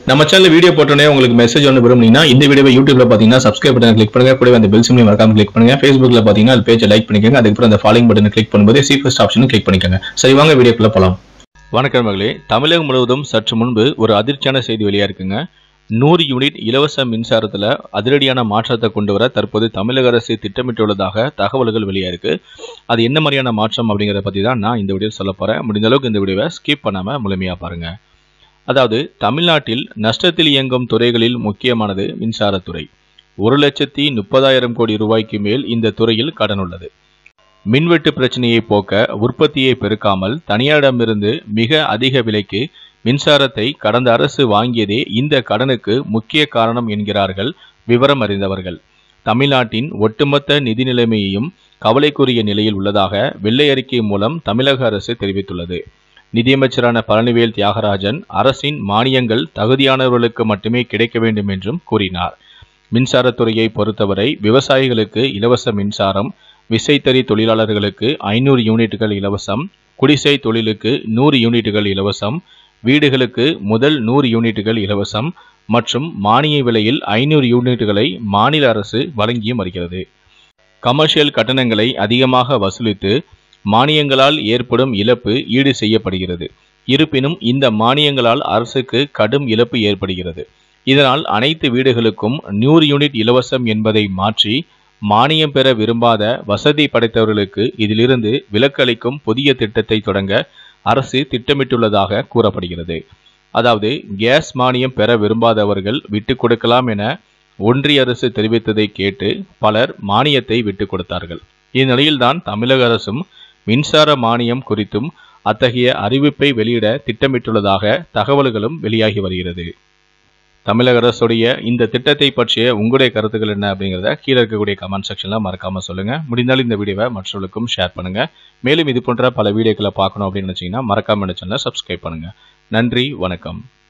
நம்ம channel video போட்டோன்னே உங்களுக்கு மெசேஜ் ஒன்று விரும்புனீங்கன்னா இந்த வீடியோவை யூடியூப்ல பார்த்தீங்கன்னா சப்ஸ்கிரைப் பட்டன் கிளிக் பண்ணுங்க கூடவே அந்த பெல் சிம்லையும் மறக்காம கிளிக் பண்ணுங்க ஃபேஸ்புக்ல பார்த்தீங்கன்னா அது பேஜை லைக் பண்ணிக்கோங்க அதுக்கப்புறம் அந்த ஃபாலோயிங் பட்டனை கிளிக் பண்ணும்போது சி ஃபர்ஸ்ட் ஆப்ஷனும் கிளிக் பண்ணிக்கோங்க சரி வாங்க வீடியோக்குள்ள போலாம் வணக்கம் மகளே தமிழகம் முழுவதும் சற்று முன்பு ஒரு அதிர்ச்சியான செய்தி வெளியா இருக்குங்க நூறு யூனிட் இலவச மின்சாரத்தில் அதிரடியான மாற்றத்தை கொண்டு வர தற்போது தமிழக அரசு திட்டமிட்டுள்ளதாக தகவல்கள் வெளியா இருக்கு அது என்ன மாதிரியான மாற்றம் அப்படிங்கிறத பற்றி தான் நான் இந்த வீடியோ சொல்ல போகிறேன் முடிந்த அளவுக்கு இந்த வீடியோவை ஸ்கிப் பண்ணாமல் முழுமையாக பாருங்க அதாவது தமிழ்நாட்டில் நஷ்டத்தில் இயங்கும் துறைகளில் முக்கியமானது மின்சாரத்துறை ஒரு லட்சத்தி முப்பதாயிரம் கோடி ரூபாய்க்கு மேல் இந்த துறையில் கடன் உள்ளது மின்வெட்டு பிரச்சனையை போக்க உற்பத்தியை பெருக்காமல் தனியாரிடமிருந்து மிக அதிக விலைக்கு மின்சாரத்தை கடந்த அரசு வாங்கியதே இந்த கடனுக்கு முக்கிய காரணம் என்கிறார்கள் விவரம் அறிந்தவர்கள் தமிழ்நாட்டின் ஒட்டுமொத்த நிதி நிலைமையையும் கவலைக்குரிய நிலையில் உள்ளதாக வெள்ளை அறிக்கை மூலம் தமிழக அரசு தெரிவித்துள்ளது நிதியமைச்சரான பழனிவேல் தியாகராஜன் அரசின் மானியங்கள் தகுதியானவர்களுக்கு மட்டுமே கிடைக்க வேண்டும் என்றும் கூறினார் மின்சாரத்துறையை பொறுத்தவரை விவசாயிகளுக்கு இலவச மின்சாரம் விசைத்தறி தொழிலாளர்களுக்கு ஐநூறு யூனிட்டுகள் இலவசம் குடிசை தொழிலுக்கு நூறு யூனிட்டுகள் இலவசம் வீடுகளுக்கு முதல் நூறு யூனிட்டுகள் இலவசம் மற்றும் மானிய விலையில் ஐநூறு யூனிட்டுகளை மாநில அரசு வழங்கியும் வருகிறது கமர்ஷியல் கட்டணங்களை அதிகமாக வசூலித்து மானியங்களால் ஏற்படும் இழப்பு ஈடு செய்யப்படுகிறது இருப்பினும் இந்த மானியங்களால் அரசுக்கு கடும் இழப்பு ஏற்படுகிறது இதனால் அனைத்து வீடுகளுக்கும் நூறு யூனிட் இலவசம் என்பதை மாற்றி மானியம் பெற விரும்பாத வசதி படைத்தவர்களுக்கு இதிலிருந்து விலக்களிக்கும் புதிய திட்டத்தை தொடங்க அரசு திட்டமிட்டுள்ளதாக கூறப்படுகிறது அதாவது கேஸ் மானியம் பெற விரும்பாதவர்கள் விட்டுக் கொடுக்கலாம் என ஒன்றிய அரசு தெரிவித்ததை கேட்டு பலர் மானியத்தை விட்டுக் கொடுத்தார்கள் இந்நிலையில்தான் தமிழக அரசும் மின்சார மானியம் குறித்தும் அத்தகைய அறிவிப்பை வெளியிட திட்டமிட்டுள்ளதாக தகவல்களும் வெளியாகி வருகிறது தமிழக அரசுடைய இந்த திட்டத்தை பற்றிய உங்களுடைய கருத்துக்கள் என்ன அப்படிங்கிறத கீழே இருக்கக்கூடிய கமெண்ட் செக்ஷனில் மறக்காம சொல்லுங்க முடிந்தால் இந்த வீடியோவை மற்றவர்களுக்கும் ஷேர் பண்ணுங்க மேலும் இது போன்ற பல வீடியோக்களை பார்க்கணும் அப்படின்னு நினைச்சீங்கன்னா மறக்காம இந்த சேனலை சப்ஸ்கிரைப் பண்ணுங்க நன்றி வணக்கம்